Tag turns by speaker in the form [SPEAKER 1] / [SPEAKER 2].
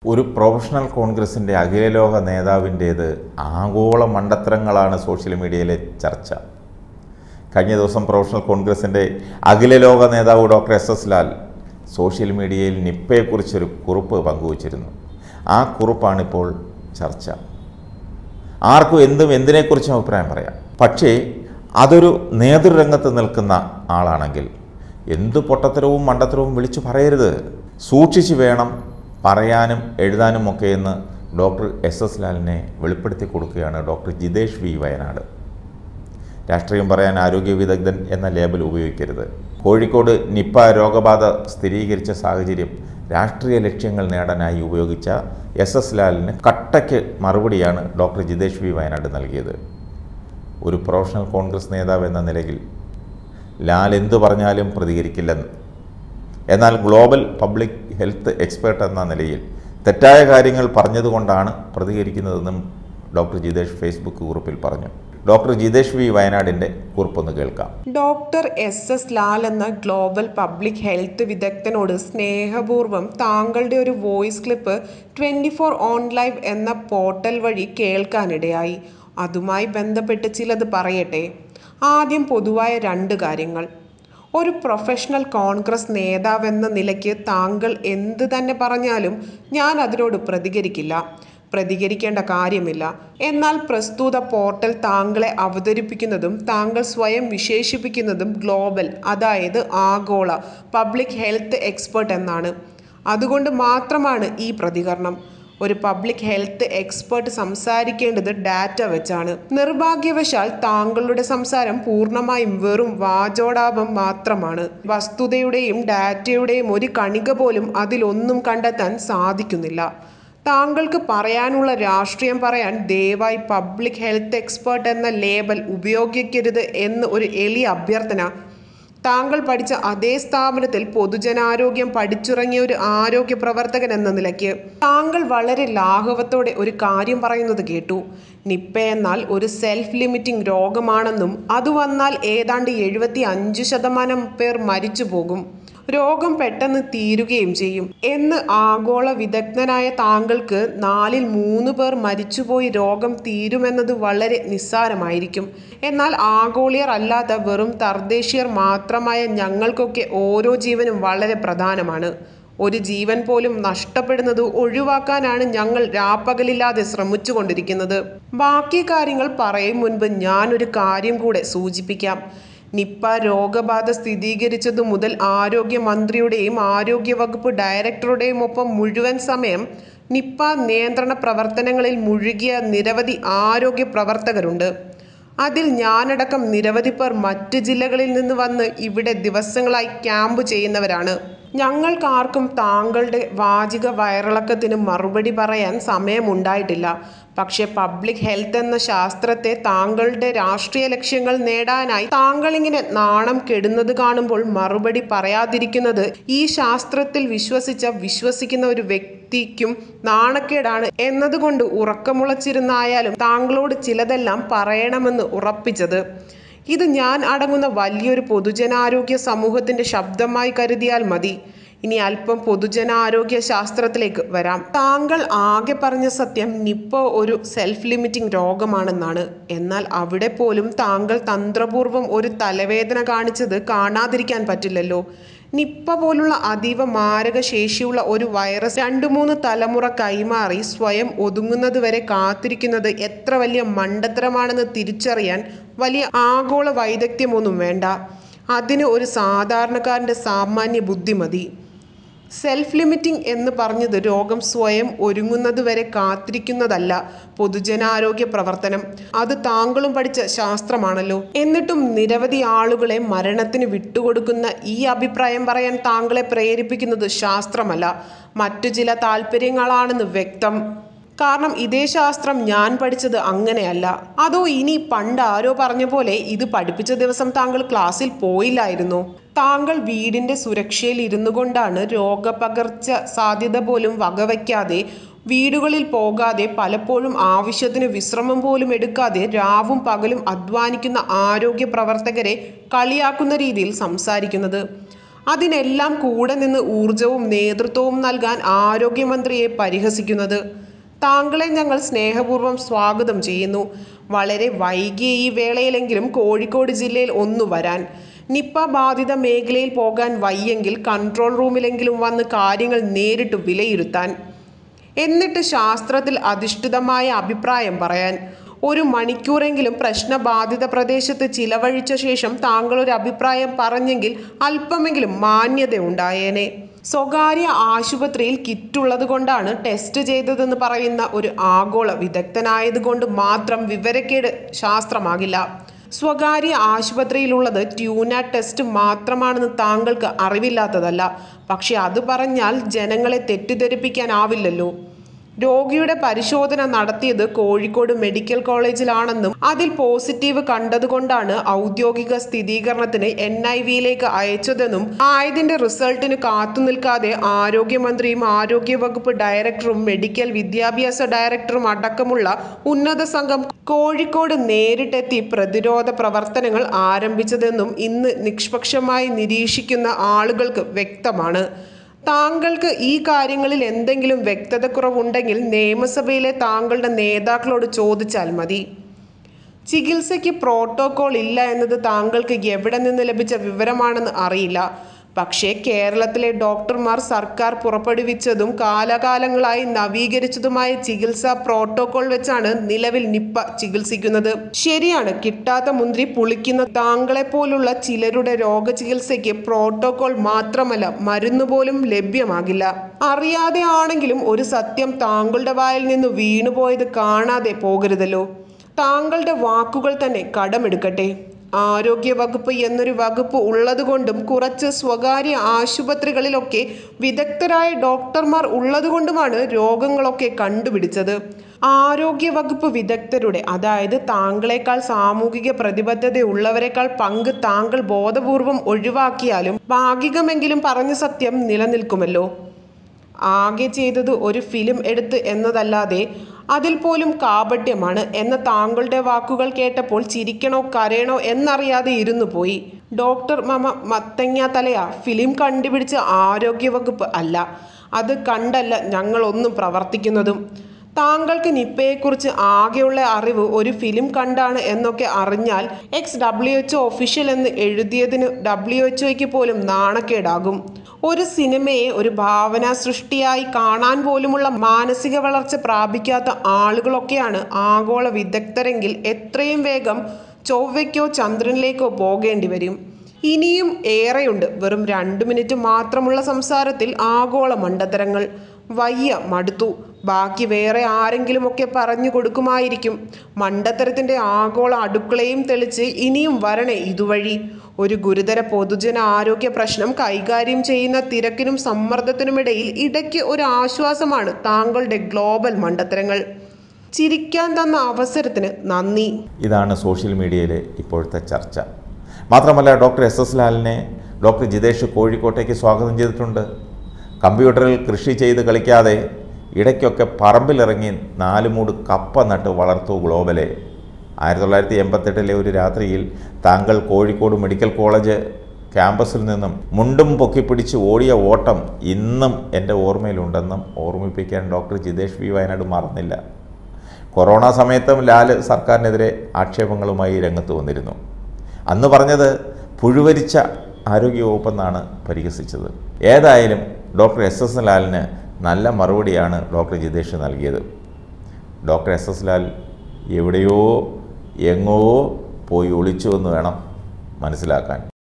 [SPEAKER 1] ഒരു പ്രൊഫഷണൽ കോൺഗ്രസിൻ്റെ അഖിലലോക നേതാവിൻ്റേത് ആഗോള മണ്ടത്തരങ്ങളാണ് സോഷ്യൽ മീഡിയയിലെ ചർച്ച കഴിഞ്ഞ ദിവസം പ്രൊഫഷണൽ കോൺഗ്രസിൻ്റെ അഖിലലോക നേതാവ് doctor S S Lal social മീഡിയയിൽ നിപ്പയെക്കുറിച്ചൊരു കുറിപ്പ് പങ്കുവച്ചിരുന്നു ആ കുറിപ്പാണിപ്പോൾ ചർച്ച ആർക്കും എന്തും എന്തിനെക്കുറിച്ചും അഭിപ്രായം പറയാം പക്ഷേ അതൊരു നേതൃരംഗത്ത് നിൽക്കുന്ന ആളാണെങ്കിൽ എന്തു പൊട്ടത്തരവും മണ്ടത്തരവും വിളിച്ചു പറയരുത് സൂക്ഷിച്ചു വേണം പറയാനും എഴുതാനും ഒക്കെ എന്ന് ഡോക്ടർ എസ് എസ് ലാലിനെ വെളിപ്പെടുത്തി കൊടുക്കുകയാണ് ഡോക്ടർ ജിതേഷ് വി വയനാട് രാഷ്ട്രീയം പറയാൻ ആരോഗ്യ വിദഗ്ധൻ എന്ന ലേബൽ ഉപയോഗിക്കരുത് കോഴിക്കോട് നിപ്പ രോഗബാധ സ്ഥിരീകരിച്ച സാഹചര്യം രാഷ്ട്രീയ ലക്ഷ്യങ്ങൾ നേടാനായി ഉപയോഗിച്ച എസ് എസ് ലാലിന് കട്ടയ്ക്ക് മറുപടിയാണ് ഡോക്ടർ ജിതേഷ് വി വയനാട് നൽകിയത് ഒരു പ്രൊഫഷണൽ കോൺഗ്രസ് നേതാവ് എന്ന നിലയിൽ ലാൽ എന്തു പറഞ്ഞാലും പ്രതികരിക്കില്ലെന്ന് എന്നാൽ ഗ്ലോബൽ പബ്ലിക് ഹെൽത്ത് എക്സ്പേർട്ട് എന്ന നിലയിൽ തെറ്റായ കാര്യങ്ങൾ പറഞ്ഞതുകൊണ്ടാണ് പ്രതികരിക്കുന്നതെന്നും ഡോക്ടർ ജിതേഷ് ഫേസ്ബുക്ക് കുറിപ്പിൽ പറഞ്ഞു ഡോക്ടർ ജിതേഷ് വി വയനാടിൻ്റെ കുറിപ്പൊന്ന് കേൾക്കാം
[SPEAKER 2] ഡോക്ടർ എസ് എസ് ലാൽ എന്ന ഗ്ലോബൽ പബ്ലിക് ഹെൽത്ത് വിദഗ്ധനോട് സ്നേഹപൂർവ്വം താങ്കളുടെ ഒരു voice clip twenty four on live എന്ന പോർട്ടൽ വഴി കേൾക്കാനിടയായി അതുമായി ബന്ധപ്പെട്ട് ചിലത് പറയട്ടെ ആദ്യം പൊതുവായ രണ്ട് കാര്യങ്ങൾ ഒരു പ്രൊഫഷണൽ കോൺഗ്രസ് നേതാവെന്ന നിലയ്ക്ക് താങ്കൾ എന്ത് തന്നെ പറഞ്ഞാലും ഞാൻ അതിനോട് പ്രതികരിക്കില്ല പ്രതികരിക്കേണ്ട കാര്യമില്ല എന്നാൽ പ്രസ്തുത പോർട്ടൽ താങ്കളെ അവതരിപ്പിക്കുന്നതും താങ്കൾ സ്വയം വിശേഷിപ്പിക്കുന്നതും ഗ്ലോബൽ അതായത് ആഗോള പബ്ലിക് ഹെൽത്ത് എക്സ്പേർട്ട് എന്നാണ് അതുകൊണ്ട് മാത്രമാണ് ഈ പ്രതികരണം ഒരു പബ്ലിക് ഹെൽത്ത് എക്സ്പേർട്ട് സംസാരിക്കേണ്ടത് ഡാറ്റ വെച്ചാണ് നിർഭാഗ്യവശാൽ താങ്കളുടെ സംസാരം പൂർണ്ണമായും വെറും വാചോടാപം മാത്രമാണ് വസ്തുതയുടെയും ഡാറ്റയുടെയും ഒരു കണിക പോലും അതിലൊന്നും കണ്ടെത്താൻ സാധിക്കുന്നില്ല താങ്കൾക്ക് പറയാനുള്ള രാഷ്ട്രീയം പറയാൻ ദയവായി പബ്ലിക് ഹെൽത്ത് എക്സ്പേർട്ട് എന്ന ലേബൽ ഉപയോഗിക്കരുത് എന്ന് ഒരു എളിയ അഭ്യർത്ഥന താങ്കൾ പഠിച്ച അതേ സ്ഥാപനത്തിൽ പൊതുജനാരോഗ്യം പഠിച്ചിറങ്ങിയ ഒരു ആരോഗ്യ പ്രവർത്തകൻ എന്ന നിലയ്ക്ക് താങ്കൾ വളരെ ലാഘവത്തോടെ ഒരു കാര്യം പറയുന്നത് കേട്ടു നിപ്പ എന്നാൽ ഒരു സെൽഫ് ലിമിറ്റിംഗ് രോഗമാണെന്നും അത് വന്നാൽ ഏതാണ്ട് എഴുപത്തി അഞ്ച് ശതമാനം പേർ മരിച്ചു പോകും രോഗം പെട്ടെന്ന് തീരുകയും ചെയ്യും എന്ന് ആഗോള വിദഗ്ധനായ താങ്കൾക്ക് നാലിൽ മൂന്ന് പേർ മരിച്ചുപോയി രോഗം തീരുമെന്നത് വളരെ നിസ്സാരമായിരിക്കും എന്നാൽ ആഗോളിയർ അല്ലാത്ത വെറും തർദ്ദേശീയർ മാത്രമായ ഞങ്ങൾക്കൊക്കെ ഓരോ ജീവനും വളരെ പ്രധാനമാണ് ഒരു ജീവൻ പോലും നഷ്ടപ്പെടുന്നത് ഒഴിവാക്കാനാണ് ഞങ്ങൾ രാപ്പകലില്ലാതെ ശ്രമിച്ചുകൊണ്ടിരിക്കുന്നത് ബാക്കി കാര്യങ്ങൾ പറയും മുൻപ് ഞാനൊരു കാര്യം കൂടെ സൂചിപ്പിക്കാം നിപ്പ രോഗബാധ സ്ഥിരീകരിച്ചതു മുതൽ ആരോഗ്യമന്ത്രിയുടെയും ആരോഗ്യവകുപ്പ് ഡയറക്ടറുടെയും ഒപ്പം മുഴുവൻ സമയം നിപ്പ നിയന്ത്രണ പ്രവർത്തനങ്ങളിൽ മുഴുകിയ നിരവധി ആരോഗ്യ പ്രവർത്തകരുണ്ട് അതിൽ ഞാനടക്കം നിരവധി പേർ മറ്റ് ജില്ലകളിൽ നിന്ന് വന്ന് ഇവിടെ ദിവസങ്ങളായി ക്യാമ്പ് ചെയ്യുന്നവരാണ് ഞങ്ങൾക്കാർക്കും താങ്കളുടെ വാചിക വയറിളക്കത്തിന് മറുപടി പറയാൻ സമയമുണ്ടായിട്ടില്ല പക്ഷേ പബ്ലിക് ഹെൽത്ത് എന്ന ശാസ്ത്രത്തെ താങ്കളുടെ രാഷ്ട്രീയ ലക്ഷ്യങ്ങൾ നേടാനായി താങ്കൾ ഇങ്ങനെ നാണം കെടുന്നത് കാണുമ്പോൾ മറുപടി പറയാതിരിക്കുന്നത് ഈ ശാസ്ത്രത്തിൽ വിശ്വസിച്ച വിശ്വസിക്കുന്ന ഒരു വ്യക്തിക്കും നാണക്കേടാണ് എന്നതുകൊണ്ട് ഉറക്കമുളച്ചിരുന്നായാലും താങ്കളോട് ചിലതെല്ലാം പറയണമെന്ന് ഉറപ്പിച്ചത് ഇത് ഞാൻ അടങ്ങുന്ന വലിയൊരു പൊതുജനാരോഗ്യ സമൂഹത്തിന്റെ ശബ്ദമായി കരുതിയാൽ മതി ഇനി അല്പം പൊതുജനാരോഗ്യ ശാസ്ത്രത്തിലേക്ക് വരാം താങ്കൾ ആകെ പറഞ്ഞ സത്യം നിപ്പ ഒരു സെൽഫ് ലിമിറ്റിംഗ് രോഗമാണെന്നാണ് എന്നാൽ അവിടെ പോലും താങ്കൾ തന്ത്രപൂർവ്വം ഒരു തലവേദന കാണിച്ചത് കാണാതിരിക്കാൻ പറ്റില്ലല്ലോ നിപ്പ പോലുള്ള അതീവ മാരക ശേഷിയുള്ള ഒരു വൈറസ് രണ്ടു മൂന്ന് തലമുറ കൈമാറി സ്വയം ഒതുങ്ങുന്നതുവരെ കാത്തിരിക്കുന്നത് എത്ര വലിയ മണ്ടത്തരമാണെന്ന് തിരിച്ചറിയാൻ വലിയ ആഗോള വൈദഗ്ധ്യമൊന്നും വേണ്ട അതിന് ഒരു സാധാരണക്കാരൻ്റെ സാമാന്യ ബുദ്ധി മതി സെൽഫ് ലിമിറ്റിംഗ് എന്ന് പറഞ്ഞത് രോഗം സ്വയം ഒരുങ്ങുന്നതുവരെ കാത്തിരിക്കുന്നതല്ല പൊതുജനാരോഗ്യ പ്രവർത്തനം അത് താങ്കളും പഠിച്ച ശാസ്ത്രമാണല്ലോ എന്നിട്ടും നിരവധി ആളുകളെ മരണത്തിന് വിട്ടുകൊടുക്കുന്ന ഈ അഭിപ്രായം പറയാൻ താങ്കളെ പ്രേരിപ്പിക്കുന്നത് ശാസ്ത്രമല്ല മറ്റു ചില താല്പര്യങ്ങളാണെന്ന് വ്യക്തം കാരണം ഇതേ ശാസ്ത്രം ഞാൻ പഠിച്ചത് അങ്ങനെയല്ല അതോ ഇനി പണ്ട് ആരോ പറഞ്ഞ പോലെ ഇത് പഠിപ്പിച്ച ദിവസം താങ്കൾ ക്ലാസ്സിൽ പോയില്ലായിരുന്നോ താങ്കൾ വീടിന്റെ സുരക്ഷയിൽ ഇരുന്നു കൊണ്ടാണ് രോഗപകർച്ച സാധ്യത പോലും വകവയ്ക്കാതെ വീടുകളിൽ പോകാതെ പലപ്പോഴും ആവശ്യത്തിന് വിശ്രമം പോലും എടുക്കാതെ രാവും പകലും അധ്വാനിക്കുന്ന ആരോഗ്യ പ്രവർത്തകരെ കളിയാക്കുന്ന രീതിയിൽ സംസാരിക്കുന്നത് അതിനെല്ലാം കൂടെ നിന്ന് ഊർജവും നേതൃത്വവും നൽകാൻ ആരോഗ്യമന്ത്രിയെ പരിഹസിക്കുന്നത് താങ്കളെ ഞങ്ങൾ സ്നേഹപൂർവ്വം സ്വാഗതം ചെയ്യുന്നു വളരെ വൈകിയ ഈ വേളയിലെങ്കിലും കോഴിക്കോട് ജില്ലയിൽ ഒന്നു വരാൻ നിപ്പ ബാധിത മേഖലയിൽ പോകാൻ വയ്യെങ്കിൽ കൺട്രോൾ റൂമിലെങ്കിലും വന്ന് കാര്യങ്ങൾ നേരിട്ട് വിലയിരുത്താൻ എന്നിട്ട് ശാസ്ത്രത്തിൽ അധിഷ്ഠിതമായ അഭിപ്രായം പറയാൻ ഒരു മണിക്കൂറെങ്കിലും പ്രശ്നബാധിത പ്രദേശത്ത് ചിലവഴിച്ച ശേഷം താങ്കൾ ഒരു അഭിപ്രായം പറഞ്ഞെങ്കിൽ അല്പമെങ്കിലും മാന്യത ഉണ്ടായേനെ സ്വകാര്യ ആശുപത്രിയിൽ കിറ്റുള്ളത് കൊണ്ടാണ് ടെസ്റ്റ് ചെയ്തതെന്ന് പറയുന്ന ഒരു ആഗോള വിദഗ്ധനായതുകൊണ്ട് മാത്രം വിവരക്കേട് ശാസ്ത്രമാകില്ല സ്വകാര്യ ആശുപത്രിയിലുള്ളത് ട്യൂന ടെസ്റ്റ് മാത്രമാണെന്ന് താങ്കൾക്ക് അറിവില്ലാത്തതല്ല പക്ഷെ അത് പറഞ്ഞാൽ ജനങ്ങളെ തെറ്റിദ്ധരിപ്പിക്കാനാവില്ലല്ലോ രോഗിയുടെ പരിശോധന നടത്തിയത് കോഴിക്കോട് മെഡിക്കൽ കോളേജിലാണെന്നും അതിൽ പോസിറ്റീവ് കണ്ടതുകൊണ്ടാണ് ഔദ്യോഗിക സ്ഥിരീകരണത്തിന് എൻ ഐ വിയിലേക്ക് അയച്ചതെന്നും ആയതിന്റെ റിസൾട്ടിന് കാത്തു നിൽക്കാതെ ആരോഗ്യമന്ത്രിയും ആരോഗ്യവകുപ്പ് ഡയറക്ടറും മെഡിക്കൽ വിദ്യാഭ്യാസ ഡയറക്ടറും അടക്കമുള്ള ഉന്നത സംഘം കോഴിക്കോട് നേരിട്ടെത്തി പ്രതിരോധ പ്രവർത്തനങ്ങൾ ആരംഭിച്ചതെന്നും ഇന്ന് നിഷ്പക്ഷമായി നിരീക്ഷിക്കുന്ന ആളുകൾക്ക് വ്യക്തമാണ് താങ്കൾക്ക് ഈ കാര്യങ്ങളിൽ എന്തെങ്കിലും വ്യക്തതക്കുറവുണ്ടെങ്കിൽ നിയമസഭയിലെ താങ്കളുടെ നേതാക്കളോട് ചോദിച്ചാൽ മതി ചികിത്സയ്ക്ക് പ്രോട്ടോകോൾ ഇല്ല എന്നത് താങ്കൾക്ക് എവിടെ നിന്ന് ലഭിച്ച വിവരമാണെന്ന് അറിയില്ല പക്ഷേ കേരളത്തിലെ ഡോക്ടർമാർ സർക്കാർ പുറപ്പെടുവിച്ചതും കാലകാലങ്ങളായി നവീകരിച്ചതുമായ ചികിത്സാ പ്രോട്ടോകോൾ വെച്ചാണ് നിലവിൽ നിപ്പ ചികിത്സിക്കുന്നത് ശരിയാണ് കിട്ടാത്ത മുന്തിരി പുളിക്കുന്ന താങ്കളെ പോലുള്ള ചിലരുടെ രോഗചികിത്സയ്ക്ക് പ്രോട്ടോകോൾ മാത്രമല്ല മരുന്ന് പോലും ലഭ്യമാകില്ല അറിയാതെ ആണെങ്കിലും ഒരു സത്യം താങ്കളുടെ വായിൽ നിന്ന് വീണുപോയത് കാണാതെ പോകരുതല്ലോ താങ്കളുടെ വാക്കുകൾ തന്നെ കടമെടുക്കട്ടെ ആരോഗ്യ വകുപ്പ് എന്നൊരു വകുപ്പ് ഉള്ളതുകൊണ്ടും കുറച്ച് സ്വകാര്യ ആശുപത്രികളിലൊക്കെ വിദഗ്ധരായ ഡോക്ടർമാർ ഉള്ളതുകൊണ്ടുമാണ് രോഗങ്ങളൊക്കെ കണ്ടുപിടിച്ചത് ആരോഗ്യ വകുപ്പ് വിദഗ്ധരുടെ അതായത് താങ്കളെക്കാൾ സാമൂഹിക പ്രതിബദ്ധതയുള്ളവരെക്കാൾ പങ്ക് താങ്കൾ ബോധപൂർവം ഒഴിവാക്കിയാലും ഭാഗികമെങ്കിലും പറഞ്ഞ സത്യം നിലനിൽക്കുമല്ലോ ആകെ ചെയ്തത് ഒരു ഫിലിം എടുത്ത് എന്നതല്ലാതെ അതിൽ പോലും കാപട്യമാണ് എന്ന താങ്കളുടെ വാക്കുകൾ കേട്ടപ്പോൾ ചിരിക്കണോ കരയണോ എന്നറിയാതെ ഇരുന്നു പോയി ഡോക്ടർ മമ മത്തങ്ങ തലയ ഫിലിം കണ്ടുപിടിച്ച ആരോഗ്യവകുപ്പ് അല്ല അത് കണ്ടല്ല ഞങ്ങളൊന്നും പ്രവർത്തിക്കുന്നതും താങ്കൾക്ക് നിപ്പയെക്കുറിച്ച് ആകെയുള്ള അറിവ് ഒരു ഫിലിം കണ്ടാണ് എന്നൊക്കെ അറിഞ്ഞാൽ എക്സ് ഡബ്ല്യു എച്ച് ഒഫീഷ്യൽ എന്ന് എഴുതിയതിന് ഡബ്ല്യു എച്ച് പോലും നാണക്കേടാകും ഒരു സിനിമയെ ഒരു ഭാവന സൃഷ്ടിയായി കാണാൻ പോലുമുള്ള മാനസിക വളർച്ച പ്രാപിക്കാത്ത ആളുകളൊക്കെയാണ് ആഗോള വിദഗ്ധരെങ്കിൽ എത്രയും വേഗം ചൊവ്വയ്ക്കോ ചന്ദ്രനിലേക്കോ പോകേണ്ടി വരും ഇനിയും ഏറെയുണ്ട് വെറും രണ്ട് മിനിറ്റ് മാത്രമുള്ള സംസാരത്തിൽ ആഗോള മണ്ടത്തരങ്ങൾ വയ്യ മടുത്തു ബാക്കി വേറെ ആരെങ്കിലുമൊക്കെ പറഞ്ഞു കൊടുക്കുമായിരിക്കും മണ്ടത്തരത്തിൻ്റെ ആഗോള അടുക്കളയും തെളിച്ച് ഇനിയും വരണേ ഇതുവഴി ഒരു ഗുരുതര പൊതുജന ആരോഗ്യ പ്രശ്നം കൈകാര്യം ചെയ്യുന്ന തിരക്കിനും സമ്മർദ്ദത്തിനുമിടയിൽ ഇടയ്ക്ക് ഒരു ആശ്വാസമാണ് താങ്കളുടെ ഗ്ലോബൽ മണ്ടത്തരങ്ങൾ ചിരിക്കാൻ തന്ന അവസരത്തിന് നന്ദി
[SPEAKER 1] ഇതാണ് സോഷ്യൽ മീഡിയയിലെ ഇപ്പോഴത്തെ ചർച്ച മാത്രമല്ല ഡോക്ടർ എസ് എസ് ലാലിനെ ഡോക്ടർ ജിതേഷ് കോഴിക്കോട്ടേക്ക് സ്വാഗതം ചെയ്തിട്ടുണ്ട് കമ്പ്യൂട്ടറിൽ കൃഷി ചെയ്ത് കളിക്കാതെ ഇടയ്ക്കൊക്കെ പറമ്പിലിറങ്ങി നാല് മൂട് കപ്പ നട്ട് വളർത്തു ഗ്ലോബലെ ആയിരത്തി തൊള്ളായിരത്തി എൺപത്തെട്ടിലെ ഒരു രാത്രിയിൽ താങ്കൾ കോഴിക്കോട് മെഡിക്കൽ കോളേജ് ക്യാമ്പസിൽ നിന്നും മുണ്ടും പൊക്കിപ്പിടിച്ച് ഓടിയ ഓട്ടം ഇന്നും എൻ്റെ ഓർമ്മയിലുണ്ടെന്നും ഓർമ്മിപ്പിക്കാൻ ഡോക്ടർ ജിതേഷ് വി വയനാട് മറന്നില്ല കൊറോണ സമയത്തും ലാൽ സർക്കാരിനെതിരെ ആക്ഷേപങ്ങളുമായി രംഗത്ത് വന്നിരുന്നു അന്ന് പറഞ്ഞത് പുഴുവരിച്ച ആരോഗ്യവകുപ്പെന്നാണ് പരിഹസിച്ചത് ഏതായാലും ഡോക്ടർ എസ് എസ് ലാലിന് നല്ല മറുപടിയാണ് ഡോക്ടർ ജിതേഷ് നൽകിയത് ഡോക്ടർ എസ് എസ് ലാൽ എവിടെയോ എങ്ങോ പോയി ഒളിച്ചു എന്ന് വേണം മനസ്സിലാക്കാൻ